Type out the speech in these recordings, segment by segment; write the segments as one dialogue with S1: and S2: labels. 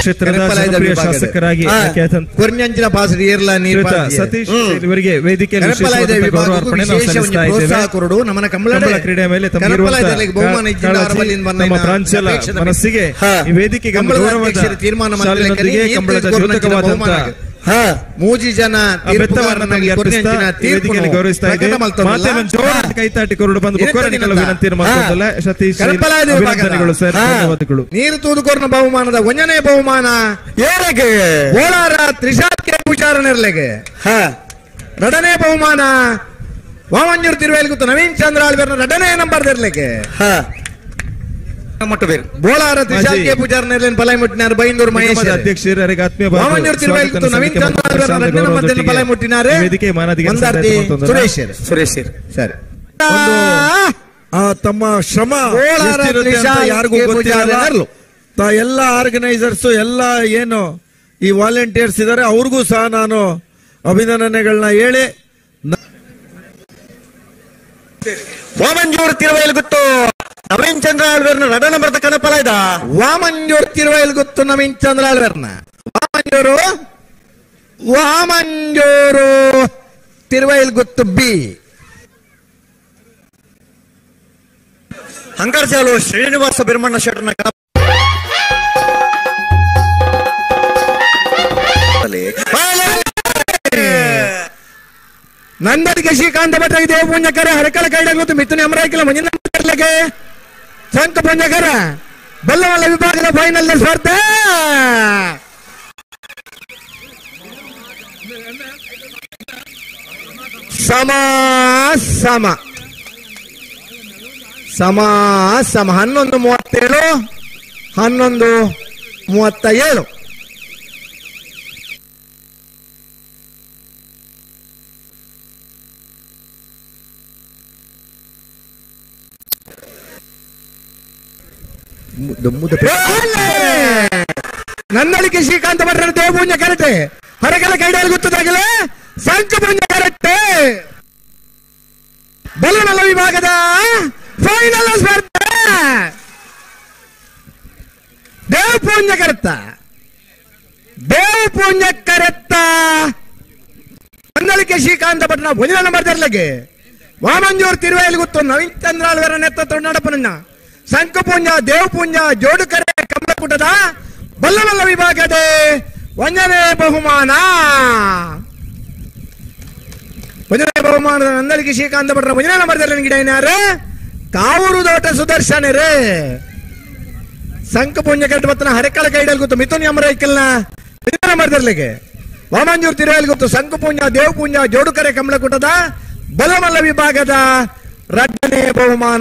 S1: ಕ್ಷೇತ್ರದ
S2: ಕನಪಲಾಯದ
S1: ಜನಪ್ರಿಯ
S2: ವಿಭಾಗದ.
S1: ಶಾಸಕರಾಗಿ
S2: ಆ,
S1: ಆಯ್ಕೆಯಾದಂತ
S2: ಕೊರ್ನಂಚಿನ ಪಾಸರಿ ಏರ್ಲ ನೀರ್
S1: ಶ್ರೀಯುತ
S2: ಪಾಸರಿ.
S1: ಸತೀಶ್
S2: ಹ್ಮ್.
S1: ಇವರಿಗೆ ವೇದಿಕೆಯಲ್ಲಿ
S2: ಕನಪಲಾಯದ
S1: ವಿಶೇಷವಾದಂತಹ
S2: ವಿಭಾಗಕ್ಕೂ
S1: ಗೌರವಾರ್ಪಣೆ ನಾವು
S2: ವಿಶೇಷ
S1: ಸಲ್ಲಿಸ್ತಾ
S2: ಒಂದು
S1: ಇದ್ದೇವೆ
S2: ಪ್ರೋತ್ಸಾಹ ಕೊರಡು ನಮ್ಮನ ಕಂಬಳ
S1: ಕಂಬಳ ಕ್ರೀಡೆಯ ಮೇಲೆ ತಮಗಿರುವಂತಹ
S2: ಬಹುಮಾನ ಇದ್ದಿದ್ದ
S1: ಕಾಳಜಿ,
S2: ಅರವಲ್ಲಿಂದ ಬಂದ
S1: ನಮ್ಮ
S2: ಇನ್ನ
S1: ಪ್ರಾಂಶಲ
S2: ಅಪೇಕ್ಷೆ
S1: ಮನಸ್ಸಿಗೆ
S2: ಹಾ.
S1: ಈ ವೇದಿಕೆಗೆ ಒಂದು
S2: ಕಂಬಳದ
S1: ಗೌರವದ
S2: ಅಧ್ಯಕ್ಷರು ತೀರ್ಮಾನ
S1: ಶಾಲಿನೊಂದಿಗೆ
S2: ಮಾಡಿದ್ದಕ್ಕೆ
S1: ಕಂಬಳದ
S2: ನೀರು ತೆಗೆದುಕೊಂಡು
S1: ದ್ಯೋತಕವಾದಂತಹ
S2: ಬಹುಮಾನ. ಹಾ, ಮೂಜಿ ಜನ
S1: ಆ ಬೆತ್ತವನ್ನು ನಮಗೆ ಅರ್ಪಿಸ್ತಾ ಈ ವೇದಿಕೆಯಲ್ಲಿ ಗೌರವಿಸ್ತಾ ಇದೆ ಮಾತೆ ಜೋರಾದ ಕೈತಾಟಿ ಕೊರಡು ಬಂದು ಬುಕ್ಕೋರಣಿಗಳ ವಿನಂತಿಯನ್ನು ಮಾಡ್ಕೋದಲ್ಲ ಸತೀಶ್
S2: ಕನಪಲಾಯದ ವಿಭಾಗದ.
S1: ಅಭಿನಂದನೆಗಳು ಸರ್
S2: ಹಾ.
S1: ಧನ್ಯವಾದಗಳು
S2: ನೀರು ತೂದುಕೊರ್ನ ಬಹುಮಾನದ ಒಂದನೇ ಬಹುಮಾನ
S3: ಏನಕ್ಕೆ
S2: ಕೋಲಾರ ತ್ರಿಶಾತ್ಯ ಪೂಜಾರನೆರ್ಲೆಗೆ ಎರಡನೇ ಬಹುಮಾನ ವಾಮಂಜೂರು ತಿರುವೇಲಿ ಗೊತ್ತು ನವೀನ್ ಚಂದ್ರ ಆಳ್ವೇರ್ನ ಎರಡನೇ ನಂಬರ್ ಇರ್ಲಿಕ್ಕೆ
S3: ಮಟ್ಟು ಬೇರೆ
S2: ಬೋಳಾರ ತ್ರಿಶಾತ್ಯ ಪೂಜಾರನೆರ್ಲಿನ ಪಲಾಯಿ ಮುಟ್ಟಿನಾರು ಬೈಂದೂರು ಮಹೇಶ್
S1: ನಿಗಮದ ಅಧ್ಯಕ್ಷರಿಗೆ ಆತ್ಮೀಯ ಭಾವ
S2: ವಾಮಂಜೂರು ತಿರುವೇಲಿ ಗೊತ್ತು ನವೀನ್ ಚಂದ್ರ ಆಳ್ವೇರ್ನ ಎರಡನೇ ನಂಬರ್ ಪಲಾಯಿ ಮುಟ್ಟಿನಾರೆ
S1: ವೇದಿಕೆ ಮಾನದಿಗೆ
S2: ಒಂದಾರ್ತಿ ಸುರೇಶ್
S3: ಸುರೇಶ್
S2: ಸರಿ
S4: ಆ ತಮ್ಮ ಶ್ರಮ
S2: ಕೋಲಾರ
S4: ಎಷ್ಟಿರುತ್ತೆ ಅಂತ
S2: ತ್ರಿಶಾಲ್
S4: ಯಾರಿಗೂ
S2: ಕೆ.
S4: ಗೊತ್ತಿರಲ್ಲ
S2: ಪೂಜಾರಿ
S4: ತಾ ಎಲ್ಲ ಆರ್ಗನೈಸರ್ಸ್ ಎಲ್ಲ ಏನು ಈ ವಾಲಂಟಿಯರ್ಸ್ ಇದ್ದಾರೆ ಅವ್ರಿಗೂ ಸಹ ನಾನು ಅಭಿನಂದನೆಗಳನ್ನ ಹೇಳಿ
S3: ವಾಮಂಜೂರು ತಿರುವೈಲ್ ಗೊತ್ತು ನವೀನ್ ಚಂದ್ರ ಆಳ್ವೇರ್ನ ರಡ ನಂಬರ್ದ ಕನಪಲ ಇದ
S2: ವಾಮಂಜೂರು ತಿರುವೇಲಿ ಗೊತ್ತು ನವೀನ್ ಚಂದ್ರ ಆಳ್ವೇರ್ನ ವಾಮಂಜೂರು ವಾಮಂಜೂರು ತಿರುವೈಲ್ ಗೊತ್ತು ಬಿ
S3: ಹಂಗಾರ ಚಾಲು ಶ್ರೀನಿವಾಸ ಬಿರ್ಮಣ್ಣ ಶೆಟ್ಟರ್ನ ಕನಪ
S2: ನಂದರಿಗೆ ಶ್ರೀಕಾಂತ ಭಟ್ಟ ದೇವ ಪುಣ್ಯಕರ ಹರಕಳ ಕೈಡ ಗೊತ್ತು ಮಿಥುನ ಅಮರಾಕಿಲ ಮಂಜಿನ ಕರ್ಲಕ್ಕೆ ಸಂಕ ಪುಣ್ಯಕರ ಬಲ್ಲವಲ್ಲ ವಿಭಾಗದ ಫೈನಲ್ ಸ್ಪರ್ಧೆ ಸಮ ಸಮ ಸಮ ಸಮ ಹನ್ನೊಂದು ಮೂವತ್ತೇಳು ಹನ್ನೊಂದು ಮೂವತ್ತ ಏಳು ನನ್ನಳಿಕೆ ಶ್ರೀಕಾಂತ ಭಟ್ರನ ದೇವಪುಂಜ ಕರೆಕ್ಟೆ ಹೊರಗೆಲ ಕೈಡಲ್ಲಿ ಗೊತ್ತದಾಗಲೇ ಸಂಕ ಪುಂಜ ಕರೆಕ್ಟೆ ಬಲನಲ ವಿಭಾಗದ ಫೈನಲ್ ಸ್ಪರ್ಧೆ ದೇವಪುಂಜ ಕರೆತ್ತ ದೇವಪುಂಜ ಕರೆತ್ತ ನನ್ನಳಿಕೆ ಶ್ರೀಕಾಂತ ಭಟ್ನ ಭುಜನ ನಂಬರ್ ತರಲಿಕ್ಕೆ ವಾಮಂಜೂರ್ ತಿರುವೇಲಿ ಗೊತ್ತು ನವೀನ್ ಚಂದ್ರಾಳ್ವರ ನೇತೃತ್ವ ನಡಪನನ್ನ ಸಂಕಪುಂಜ ದೇವಪುಂಜ ಜೋಡುಕರೆ ಕಮಲಕುಟದ ಬಲ್ಲವಲ್ಲ ವಿಭಾಗದ ಒಂದನೇ ಬಹುಮಾನ ಒಂದನೇ ಬಹುಮಾನದ ನಂದಲಿಗೆ ಶ್ರೀಕಾಂತ ಭಟ್ರ ಒಂದನೇ ನಂಬರ್ದಲ್ಲಿ ಗಿಡ ಏನಾರು ಕಾವೂರು ದೋಟ ಸುದರ್ಶನರೇ ಸಂಕಪುಂಜ ಕಟ್ಟು ಬತ್ತನ ಹರೆಕಳ ಕೈಡಲ್ ಗೊತ್ತು ಮಿಥುನ್ ಅಮರ ಐಕಲ್ನ ಒಂದನೇ ನಂಬರ್ದಲ್ಲಿಗೆ ವಾಮಂಜೂರ್ ತಿರುವೇಲಿ ಗೊತ್ತು ಸಂಕಪುಂಜ ದೇವಪುಂಜ ಜೋಡುಕರೆ ಕಮಲಕುಟದ ಬಲಮಲ್ಲ ವಿಭಾಗದ ಎರಡನೇ ಬಹುಮಾನ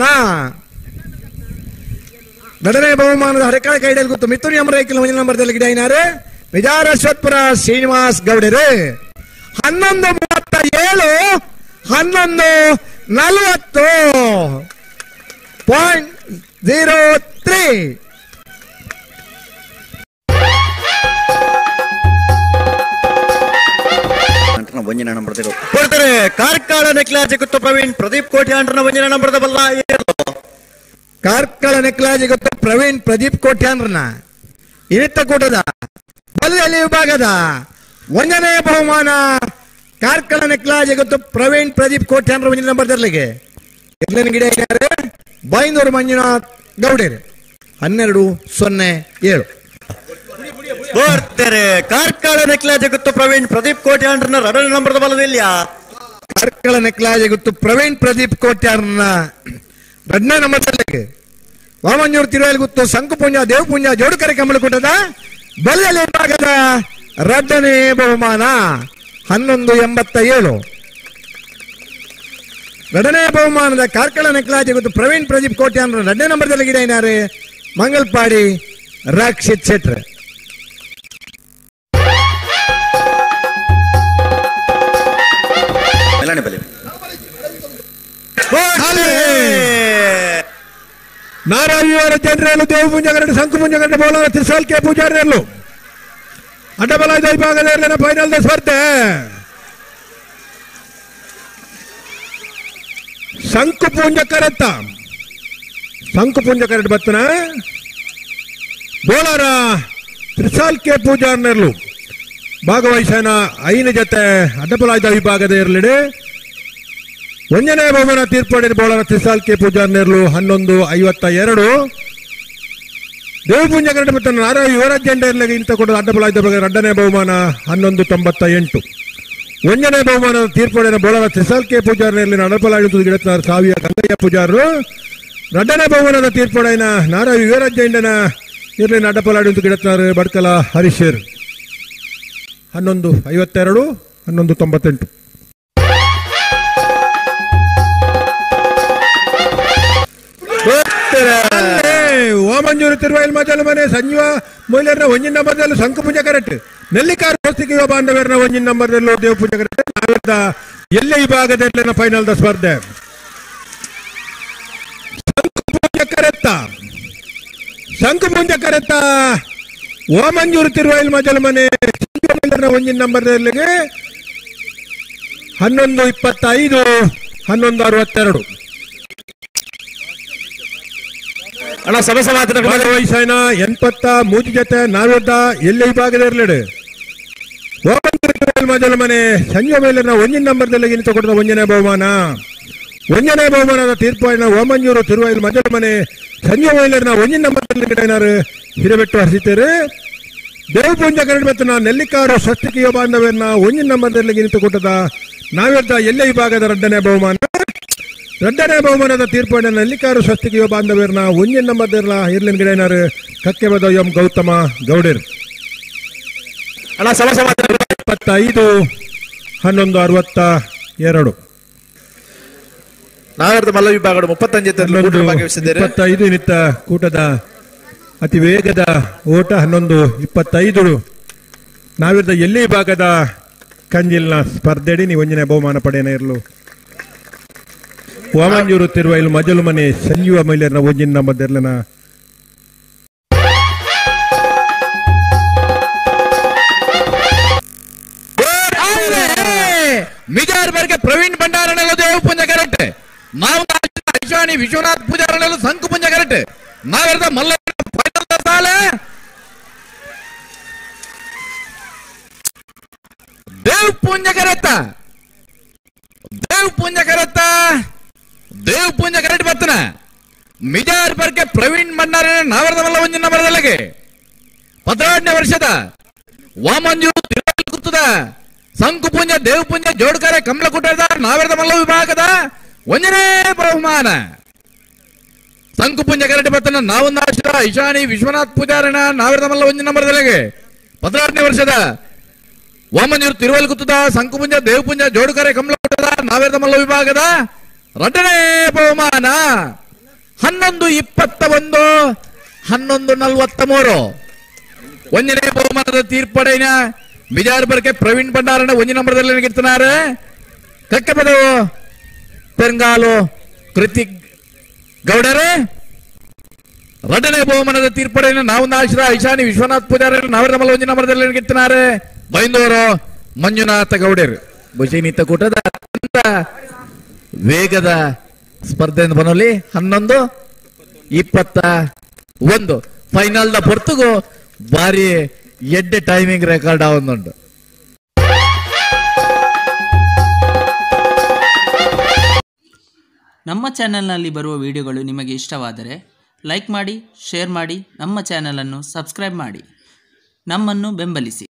S2: ಎರಡನೇ ಬಹುಮಾನದ ಹರಕಳ ಕೈಡಲ್ ಗೊತ್ತು ಮಿಥುನ್ ಅಮರೈಕಲ್ ಮುಂದಿನ ನಂಬರ್ದಲ್ಲಿ ಗಿಡ ಏನಾರು ವಿಜಾರ ಅಶ್ವತ್ಪುರ ಶ್ರೀನಿವಾಸ್ ಗೌಡರು ಹನ್ನೊಂದು ಮೂವತ್ತ ಏಳು ಹನ್ನೊಂದು ನಲವತ್ತು ಪಾಯಿಂಟ್ ಜೀರೋ ತ್ರೀ
S3: ಅಂಟನ ವಂಜನ ನಂಬರ್ ಕೊಡ್ತಾರೆ ಕಾರ್ಕಾಳ ನೆಕ್ಲಾಜಿ ಗೊತ್ತು ಪ್ರವೀಣ್ ಪ್ರದೀಪ್ ಕೋಟಿ ಅಂಟನ ವಂಜನ ನಂಬರ್ದ ಬಲ್ಲ ಏರು
S2: ಕಾರ್ಕಳ ನೆಕ್ಲಾಜಿ ಗೊತ್ತು ಪ್ರವೀಣ್ ಪ್ರದೀಪ್ ಕೋಟ್ಯಾನ್ರನ ಇನಿತ್ತ ಕೂಟದ ಬಲ್ಲೆಯಲ್ಲಿ ವಿಭಾಗದ ಒಂದನೇ ಬಹುಮಾನ ಕಾರ್ಕಳ ನೆಕ್ಲಾಜಿ ಗೊತ್ತು ಪ್ರವೀಣ್ ಪ್ರದೀಪ್ ಕೋಟ್ಯಾನ್ರ ಒಂದನೇ ನಂಬರ್ ತರಲಿಗೆ ಎರ್ಲಿನ ಗಿಡ ಯಾರು ಬೈಂದೂರು ಮಂಜುನಾಥ್ ಗೌಡರು ಹನ್ನೆರಡು ಸೊನ್ನೆ ಏಳು
S3: ಕೊಡ್ತಾರೆ ಕಾರ್ಕಾಳ ನೆಕ್ಲಾಜಿ ಗೊತ್ತು ಪ್ರವೀಣ್ ಪ್ರದೀಪ್ ಕೋಟಿ ಅಂಟನ ರಡ ನಂಬರ್ದ ಬಲ್ಲದಿಲ್ಲ
S2: ಕಾರ್ಕಳ ನೆಕ್ಲಾಜಿ ಗೊತ್ತು ಪ್ರವೀಣ್ ಪ್ರದೀಪ್ ಕೋಟ್ಯಾರ್ನ ಎರಡನೇ ನಂಬರ್ ತರಲಿಕ್ಕೆ ವಾಮಂಜೂರು ತಿರುವಲ್ಲಿ ಗೊತ್ತು ಸಂಕುಪುಂಜ ದೇವಪುಂಜ ಜೋಡುಕರೆ ಕಮಲಕುಟದ ಬಲ್ಲೆಯಲ್ಲಿ ವಿಭಾಗದ ಎರಡನೇ ಬಹುಮಾನ ಹನ್ನೊಂದು ಎಂಬತ್ತ ಏಳು ಎರಡನೇ ಬಹುಮಾನದ ಕಾರ್ಕಳ ನೆಕ್ಲಾಜಿ ಗೊತ್ತು ಪ್ರವೀಣ್ ಪ್ರದೀಪ್ ಕೋಟ್ಯಾನ್ರ ಎರಡನೇ ನಂಬರ್ದಲ್ಲಿ ಗಿಡ ಏನಾರು ಮಂಗಲ್ಪಾಡಿ ರಾಕ್ಷಿತ್ ಶೆಟ್ರ್
S3: ಮೆಲಾಣಿ ಬಲಿ
S2: ನಾರಾಯಣ ಜನರಲ್ಲೂ ದೇವಪುಂಜ ಗರಡು ಸಂಕುಪುಂಜ ಗರಡು ಬೋಲಾರ ತ್ರಿಸಾಲ್ಕೆ ಪೂಜಾರಿಯಲ್ಲೂ ಅಡ್ಡಬಲಾಯ್ದ ವಿಭಾಗದ ಫೈನಲ್ ಸ್ಪರ್ಧೆ ಸಂಕುಪುಂಜ ಕರತ್ತ ಸಂಕುಪುಂಜ ಕರಡು ಬತ್ತನ ಬೋಲಾರ
S5: ತ್ರಿಸಾಲ್ಕೆ ಪೂಜಾರ್ನೆರ್ಲು ಭಾಗವಹಿಸನ ಐನ ಜೊತೆ ಅಡ್ಡಪಲಾಯ್ದ ವಿಭಾಗದ ಇರಲಿಡೆ ಒಂದನೇ ಬಹುಮಾನ ತೀರ್ಪಡಿನ ಬೋಳನ ತ್ರಿಸಾಲ್ಕೆ ಪೂಜಾರ್ನೆರ್ಲು ಹನ್ನೊಂದು ಐವತ್ತ ಎರಡು ದೇವಪುಂಜ ಕನ್ನಡ ಮತ್ತು ನಾರಾಯಣ ಯುವರಾಜ್ಯಂಡ ಇರಲಿಗೆ ಇಂಥ ಕೊಡದ ಅಡ್ಡಪಲಾಯ್ದ ಬಗ್ಗೆ ಎರಡನೇ ಬಹುಮಾನ ಹನ್ನೊಂದು ತೊಂಬತ್ತ ಎಂಟು ಒಂದನೇ ಬಹುಮಾನ ತೀರ್ಪಡಿನ ಬೋಳನ ತ್ರಿಸಾಲ್ಕೆ ಪೂಜಾರ್ನೆರ್ಲಿ ಅಡ್ಡಪಲಾಯ್ದ ಗಿಡತ್ನಾರ ಸಾವಿಯ ಗಂಗಯ್ಯ ಪೂಜಾರರು ಎರಡನೇ ಬಹುಮಾನದ ತೀರ್ಪಡಿನ ನಾರಾಯಣ ಯುವರಾಜ್ಯಂಡನ ಇರಲಿ ಅಡ್ಡಪಲಾಡಿ ಗಿಡತ್ನಾರ ಬಡ್ಕಲ ಹರೀಶರ್ ಹನ್ನೊಂದು ಐವತ್ತೆರಡು ಹನ್ನೊಂದು ತೊಂಬತ್ತೆಂಟು ಅಲ್ಲೇ ಓಮಂಜೂರು ತಿರುವೈಲ್ ಮಜಲು ಮನೆ ಸಂಜೀವ ಮೊಯ್ಲರ್ನ ಒಂಜಿನ ನಂಬರ್ದಲ್ಲಿ ಸಂಕು ಪೂಜೆ ಕರೆಕ್ಟ್ ನೆಲ್ಲಿಕಾರ್ ಹೊಸ್ತಿಗೆ ಬಾಂಧವರನ ಒಂಜಿನ ನಂಬರ್ದಲ್ಲಿ ದೇವ ಪೂಜೆ ಕರೆಕ್ಟ್ ನಾವಿದ್ದ ಎಲ್ಲೇ ವಿಭಾಗದಲ್ಲಿ ಫೈನಲ್ ದ ಸ್ಪರ್ಧೆ ಸಂಕು ಪೂಜೆ ಕರೆತ್ತ ಸಂಕು ಪೂಜೆ ಕರೆತ್ತ ಓಮಂಜೂರು ತಿರುವೈಲ್ ಮಜಲು ಮನೆ ಸಂಜೀವ ಮೊಯ್ಲರ್ನ ಒಂಜಿನ ನಂಬರ್ದಲ್ಲಿಗೆ ಹನ್ನೊಂದು ಇಪ್ಪತ್ತೈದು ಹನ್ನೊಂದು ಅರವತ್ತೆರಡು
S3: ಅಣ್ಣ ಸಭೆ ಸಮಾಧಾನ
S5: ಭಾಗವಹಿಸೋಣ ಎನ್ಪತ್ತ ಮೂಜಿ ಜೊತೆ ನಾವಿದ್ದ ಎಲ್ಲಿ ವಿಭಾಗದ ಇರಲಿಡು ಮೊದಲ ಮನೆ ಸಂಜೆ ಮೇಲಿನ ಒಂಜಿನ ನಂಬರ್ದಲ್ಲಿ ಇನ್ನು ತಗೊಂಡ ಒಂಜನೇ ಬಹುಮಾನ ಒಂಜನೇ ಬಹುಮಾನದ ತೀರ್ಪಾಯಿನ ಓಮಂಜೂರು ತಿರುವಾಯಿಲ್ ಮೊದಲ ಮನೆ ಸಂಜೆ ಮೇಲಿನ ಒಂಜಿನ ನಂಬರ್ದಲ್ಲಿ ಏನಾರು ಹಿರಬೆಟ್ಟು ಹರಿಸಿದ್ದೀರಿ ದೇವಪುಂಜ ಕರಡು ಮತ್ತು ನಾ ನೆಲ್ಲಿಕಾರು ಸ್ವಸ್ತಿಕೀಯ ಬಾಂಧವ್ಯನ ಒಂಜಿನ ನಂಬರ್ದಲ್ಲಿ ಇನ್ನು ತಗೊಂಡದ ನಾವಿದ್ದ ಎಲ್ಲೇ ವಿಭಾಗದ ಎರಡನೇ ಬಹುಮಾನ ಎರಡನೇ ಬಹುಮಾನದ ತೀರ್ಪನ್ನು ನೆಲ್ಲಿಕಾರು ಸ್ವಸ್ತಿಕೀಯ ಬಾಂಧವ್ಯರನ್ನ ಒಂಜಿನ ನಂಬರ್ದಿರಲ್ಲ ಇರ್ಲಿನ ಗಿಡನಾರು ಕಕ್ಕೆ ಬದ ಎಂ ಗೌತಮ ಗೌಡರ್
S3: ಅಣ್ಣ ಸಭೆ ಸಮಾಧಾನ
S5: ಇಪ್ಪತ್ತೈದು ಹನ್ನೊಂದು ಅರವತ್ತ ಎರಡು
S3: ನಾಗರದ ಮಲ್ಲ ವಿಭಾಗದ ಮುಪ್ಪತ್ತಂಜು
S5: ಹನ್ನೊಂದು
S3: ಭಾಗವಹಿಸಿದ್ದಾರೆ
S5: ಇಪ್ಪತ್ತೈದು ನಿತ್ತ ಕೂಟದ ಅತಿ ವೇಗದ ಓಟ ಹನ್ನೊಂದು ಇಪ್ಪತ್ತೈದು ನಾವಿದ್ದ ಎಲ್ಲಿ ಭಾಗದ ಕಂಜಿಲ್ನ ಸ್ಪರ್ಧೆಡಿ ನೀವು ಒಂಜನೇ ಬಹುಮಾನ ಪಡೆಯನ ಇರಲು ವಾಮಂಜೂರು ತಿರುವೈಲು ಮಜಲು ಮನೆ ಸಂಜೀವ ಮೈಲೇರ್ನ ಒಂಜಿನ ನಂಬರ್ದಿರ್ಲನ
S6: ಮಿಜಾರ್ ಬರ್ಗೆ ಪ್ರವೀಣ್ ಭಂಡಾರನೆಲ್ಲ ದೇವ ಪುಂಜ ಕರೆಕ್ಟ್ ನಾವು ಐಶಾನಿ ವಿಶ್ವನಾಥ್ ಪೂಜಾರನೆಲ್ಲ ಸಂಕು ಪುಂಜ ಕರೆಕ್ಟ್ ನಾವೆಲ್ಲ ಮಲ್ಲ ಫೈನಲ್ ಸಾಲ ದೇವ್ ಪುಂಜ ಕರೆತ್ತ ದೇವ್ ಪುಂಜ ಕರೆತ್ತ ದೇವ್ ಪುಂಜ ಕರೆಕ್ಟ್ ಬರ್ತನ ಮಿಜಾರ್ ಬರ್ಗೆ ಪ್ರವೀಣ್ ಭಂಡಾರ ನಾವರದ ಮಲ್ಲ ಒಂಜಿನ ಬರದಲ್ಲಿಗೆ ಹದಿನಾರನೇ ವರ್ಷದ ವಾಮಂಜು ಕೂತದ ಸಂಕುಪುಂಜ ದೇವಪುಂಜ ಜೋಡ್ಕರೆ ಕಮಲಕುಟದ ನಾವೆರದ ಮಲ್ಲ ವಿಭಾಗದ ಒಂದನೇ ಬಹುಮಾನ ಸಂಕುಪುಂಜ ಕರಟಿ ಬರ್ತನ ನಾವೊಂದಾಶ್ರ ಇಶಾನಿ ವಿಶ್ವನಾಥ್ ಪೂಜಾರಣ ನಾವೆರದ ಮಲ್ಲ ಒಂಜಿನ ನಂಬರ್ದಲ್ಲಿಗೆ ಹದಿನಾರನೇ ವರ್ಷದ ವಾಮಂಜೂರು ತಿರುವಲ್ ಕುತ್ತದ ಸಂಕುಪುಂಜ ದೇವಪುಂಜ ಜೋಡುಕರೆ ಕಮಲಕುಟದ ನಾವೆರದ ಮಲ್ಲ ವಿಭಾಗದ ಎರಡನೇ ಬಹುಮಾನ ಹನ್ನೊಂದು ಇಪ್ಪತ್ತ ಒಂದು ಹನ್ನೊಂದು ನಲ್ವತ್ತ ಮೂರು ಒಂದನೇ ಬಹುಮಾನದ ತೀರ್ಪಡೆನ ಬಿಜಾರ್ ಬರ್ಕೆ ಪ್ರವೀಣ್ ಭಂಡಾರನ ಒಂಜಿ ನಂಬರ್ದಲ್ಲಿ ನಿಗಿರ್ತಾರೆ ಕಕ್ಕೆ ಪದವು ಪೆಂಗಾಲು ಕೃತಿಕ್ ಗೌಡರೇ ಎರಡನೇ ಬಹುಮಾನದ ತೀರ್ಪಡೆನ ನಾವು ನಾಶ್ರ ಐಶಾನಿ ವಿಶ್ವನಾಥ್ ಪೂಜಾರಿ ನಾವರ ನಮ್ಮಲ್ಲಿ ಒಂಜಿ ನಂಬರ್ದಲ್ಲಿ ನಿಗಿರ್ತಾರೆ ಬೈಂದೂರು ಮಂಜುನಾಥ ಗೌಡರು ಭುಷಿನಿತ ಕೂಟದ ಅತ್ಯಂತ ವೇಗದ ಸ್ಪರ್ಧೆಯಿಂದ ಬನ್ನೋಲಿ ಹನ್ನೊಂದು ಇಪ್ಪತ್ತ ಒಂದು ಫೈನಲ್ ದ ಪೊರ್ತುಗು ಬಾರಿ ಎಡ್ಡೆ ಟೈಮಿಂಗ್ ರೆಕಾರ್ಡ್ ಆವೊಂದುಂಡು
S7: ನಮ್ಮ ಚಾನೆಲ್ನಲ್ಲಿ ಬರುವ ವಿಡಿಯೋಗಳು ನಿಮಗೆ ಇಷ್ಟವಾದರೆ ಲೈಕ್ ಮಾಡಿ ಶೇರ್ ಮಾಡಿ ನಮ್ಮ ಚಾನೆಲನ್ನು ಸಬ್ಸ್ಕ್ರೈಬ್ ಮಾಡಿ ನಮ್ಮನ್ನು ಬೆಂಬಲಿಸಿ